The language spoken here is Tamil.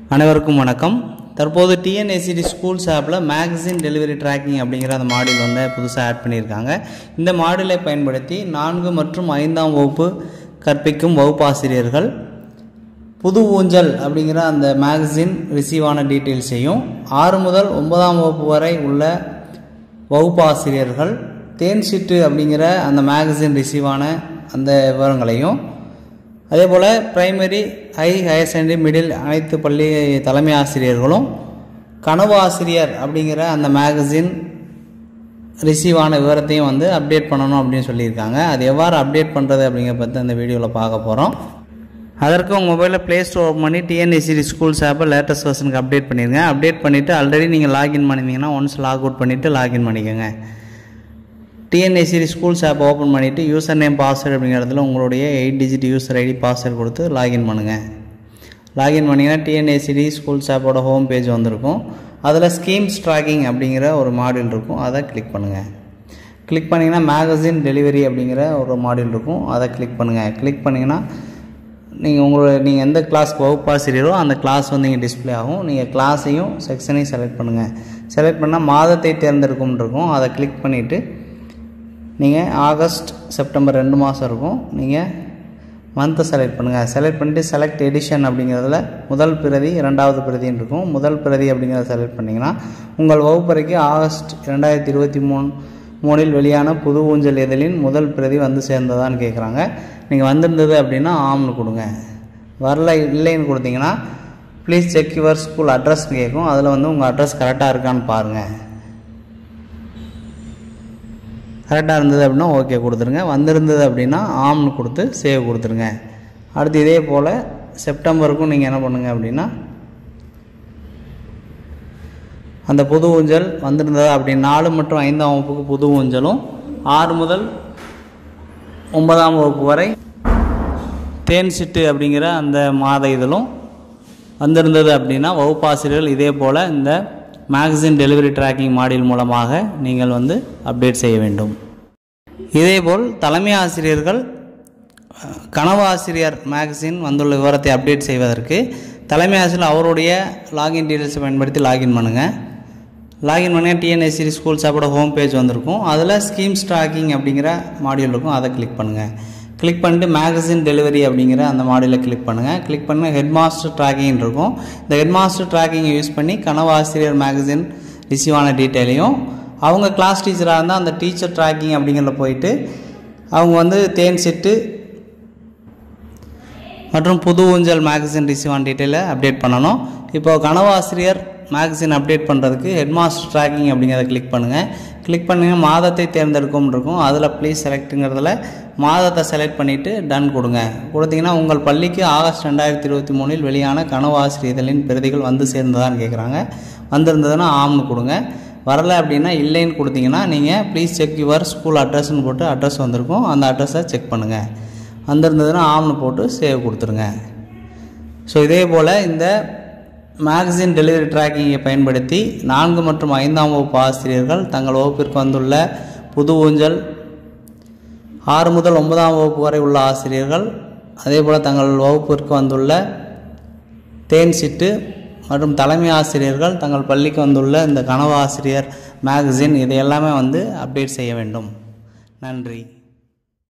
அனைவருக்கும் வணக்கம் தற்போது டிஎன்ஏசிடி ஸ்கூல்ஸ் ஆப்பில் மேகசின் டெலிவரி ட்ராக்கிங் அப்படிங்கிற அந்த மாடியூல் வந்து புதுசாக ஆட் பண்ணியிருக்காங்க இந்த மாடியூலை பயன்படுத்தி நான்கு மற்றும் ஐந்தாம் வகுப்பு கற்பிக்கும் வகுப்பாசிரியர்கள் புது ஊஞ்சல் அப்படிங்கிற அந்த மேகசின் ரிசீவ் ஆன டீட்டெயில்ஸையும் ஆறு முதல் ஒன்பதாம் வகுப்பு வரை உள்ள வகுப்பாசிரியர்கள் தேன் சீட்டு அப்படிங்கிற அந்த மேகசின் ரிசீவ் ஆன அந்த விவரங்களையும் அதே போல் primary high higher secondary middle அனைத்து பள்ளி தலைமை ஆசிரியர்களும் கனவு ஆசிரியர் அப்படிங்கிற அந்த மேகசின் ரிசீவ் ஆன விவரத்தையும் வந்து அப்டேட் பண்ணணும் அப்படின்னு சொல்லியிருக்காங்க அது எவ்வாறு அப்டேட் பண்ணுறது அப்படிங்கிற பற்றி அந்த வீடியோவில் பார்க்க போகிறோம் அதற்கு உங்கள் மொபைலில் ப்ளே ஸ்டோர் ஓப்பன் பண்ணி டிஎன்எஸ்சிடி ஸ்கூல்ஸ் ஆப்பை லேட்டஸ்ட் வெர்ஷனுக்கு அப்டேட் பண்ணிடுங்க அப்டேட் பண்ணிவிட்டு ஆல்ரெடி நீங்கள் லாகின் பண்ணியிருந்தீங்கன்னா ஒன்ஸ் லாக் அவுட் பண்ணிவிட்டு லாகின் பண்ணிக்கோங்க டிஎன்எஸ்சிடி ஸ்கூல்ஸ் ஆப் ஓப்பன் பண்ணிவிட்டு யூசர் நேம் பாஸ்வேர்டு அப்படிங்கிற இடத்துல உங்களுடைய eight digit user ID password கொடுத்து லாகின் பண்ணுங்கள் லாகின் பண்ணிங்கன்னா டிஎன்ஏசிடி ஸ்கூல்ஸ் ஆப்போட ஹோம் பேஜ் வந்திருக்கும் அதில் ஸ்கீம்ஸ் ட்ராக்கிங் அப்படிங்கிற ஒரு மாடியூல் இருக்கும் அதை கிளிக் பண்ணுங்கள் கிளிக் பண்ணிங்கன்னா மேகசின் டெலிவரி அப்படிங்கிற ஒரு மாடியூல் இருக்கும் அதை கிளிக் பண்ணுங்கள் கிளிக் பண்ணிங்கன்னா நீங்கள் உங்களோட நீங்கள் எந்த கிளாஸ் வகுப்பாசிரியரோ அந்த கிளாஸ் வந்து இங்கே டிஸ்பிளே ஆகும் நீங்கள் கிளாஸையும் செக்ஷனையும் செலக்ட் பண்ணுங்கள் செலக்ட் பண்ணால் மாதத்தை தேர்ந்தெடுக்கும் இருக்கும் அதை கிளிக் பண்ணிவிட்டு நீங்கள் ஆகஸ்ட் செப்டம்பர் ரெண்டு மாதம் இருக்கும் நீங்கள் மந்த்தை செலக்ட் பண்ணுங்கள் செலக்ட் பண்ணிட்டு செலக்ட் எடிஷன் அப்படிங்கிறதுல முதல் பிரதி இரண்டாவது பிரதின்னு இருக்கும் முதல் பிரதி அப்படிங்கிறத செலக்ட் பண்ணிங்கன்னா உங்கள் வகுப்பறைக்கு ஆகஸ்ட் ரெண்டாயிரத்தி இருபத்தி மூணு மூணில் வெளியான புது ஊஞ்சல் இதழின் முதல் பிரதி வந்து சேர்ந்ததான்னு கேட்குறாங்க நீங்கள் வந்திருந்தது அப்படின்னா ஆம்னு கொடுங்க வரல இல்லைன்னு கொடுத்தீங்கன்னா ப்ளீஸ் செக் யுவர் ஸ்கூல் அட்ரஸ்னு கேட்கும் அதில் வந்து உங்கள் அட்ரஸ் கரெக்டாக இருக்கான்னு பாருங்கள் கரெக்டாக இருந்தது அப்படின்னா ஓகே கொடுத்துருங்க வந்திருந்தது அப்படின்னா ஆம்னு கொடுத்து சேவ் கொடுத்துருங்க அடுத்து இதே போல் செப்டம்பருக்கும் நீங்கள் என்ன பண்ணுங்கள் அப்படின்னா அந்த புது ஊஞ்சல் வந்திருந்தது அப்படி நாலு மற்றும் ஐந்தாம் வகுப்புக்கு புது ஊஞ்சலும் ஆறு முதல் ஒன்பதாம் வகுப்பு வரை தேன் சிட்டு அப்படிங்கிற அந்த மாத இதழும் வந்திருந்தது அப்படின்னா வகுப்பாசிரியர்கள் இதே போல் இந்த மேகசின் டெலிவரி ட்ராக்கிங் மாடியூல் மூலமாக நீங்கள் வந்து அப்டேட் செய்ய வேண்டும் இதேபோல் தலைமை ஆசிரியர்கள் கனவு ஆசிரியர் மேகசின் வந்துள்ள விவரத்தை அப்டேட் செய்வதற்கு தலைமை ஆசிரியர் அவருடைய லாகின் டீட்டெயில்ஸை பயன்படுத்தி லாகின் பண்ணுங்கள் லாகின் பண்ணி டிஎன்எஸ்சி ஸ்கூல் சாப்போட ஹோம் பேஜ் வந்திருக்கும் அதில் ஸ்கீம்ஸ் ட்ராக்கிங் அப்படிங்கிற மாடியூல் இருக்கும் அதை கிளிக் பண்ணுங்கள் கிளிக் பண்ணிட்டு மேகசின் டெலிவரி அப்படிங்கிற அந்த மாடியூலை கிளிக் பண்ணுங்கள் கிளிக் பண்ண ஹெட் மாஸ்டர் ட்ராக்கிங் இருக்கும் இந்த ஹெட் மாஸ்டர் ட்ராக்கிங்கை யூஸ் பண்ணி கனவு ஆசிரியர் மேகசின் ரிசீவ் ஆன டீட்டெயிலையும் அவங்க கிளாஸ் டீச்சராக இருந்தால் அந்த டீச்சர் ட்ராக்கிங் அப்படிங்கிறத போயிட்டு அவங்க வந்து தேன் செட்டு மற்றும் புது ஊஞ்சல் மேகசின் ரிசீவ் ஆன் டீட்டெயிலை அப்டேட் பண்ணணும் இப்போ கனவு ஆசிரியர் மேகசின் அப்டேட் பண்ணுறதுக்கு ஹெட் மாஸ்டர் ட்ராக்கிங் அப்படிங்கிறத கிளிக் பண்ணுங்கள் கிளிக் பண்ணுங்க மாதத்தை தேர்ந்தெடுக்கும் இருக்கும் அதில் ப்ளீஸ் செலக்ட்டுங்கிறதுல மாதத்தை செலக்ட் பண்ணிவிட்டு டன் கொடுங்க கொடுத்தீங்கன்னா உங்கள் பள்ளிக்கு ஆகஸ்ட் ரெண்டாயிரத்தி இருபத்தி மூணில் வெளியான கனவு ஆசிரியர்களின் பிரதிகள் வந்து சேர்ந்ததான்னு கேட்குறாங்க வந்திருந்ததுன்னா ஆம்னு கொடுங்க வரலை அப்படின்னா இல்லைன்னு கொடுத்தீங்கன்னா நீங்கள் ப்ளீஸ் செக் யுவர் ஸ்கூல் அட்ரஸ்னு போட்டு அட்ரஸ் வந்திருக்கும் அந்த அட்ரஸை செக் பண்ணுங்கள் வந்திருந்ததுன்னா ஆம்னு போட்டு சேவ் கொடுத்துருங்க ஸோ இதே போல் இந்த மேகசின் டெலிவரி ட்ராக்கிங்கை பயன்படுத்தி நான்கு மற்றும் ஐந்தாம் வகுப்பு ஆசிரியர்கள் தங்கள் வகுப்பிற்கு வந்துள்ள புது ஊஞ்சல் ஆறு முதல் ஒன்பதாம் வகுப்பு வரை உள்ள ஆசிரியர்கள் அதே போல் தங்கள் வகுப்பிற்கு வந்துள்ள தேன் சிட்டு மற்றும் தலைமை ஆசிரியர்கள் தங்கள் பள்ளிக்கு வந்துள்ள இந்த கனவு ஆசிரியர் மேகசின் இதை எல்லாமே வந்து அப்டேட் செய்ய வேண்டும் நன்றி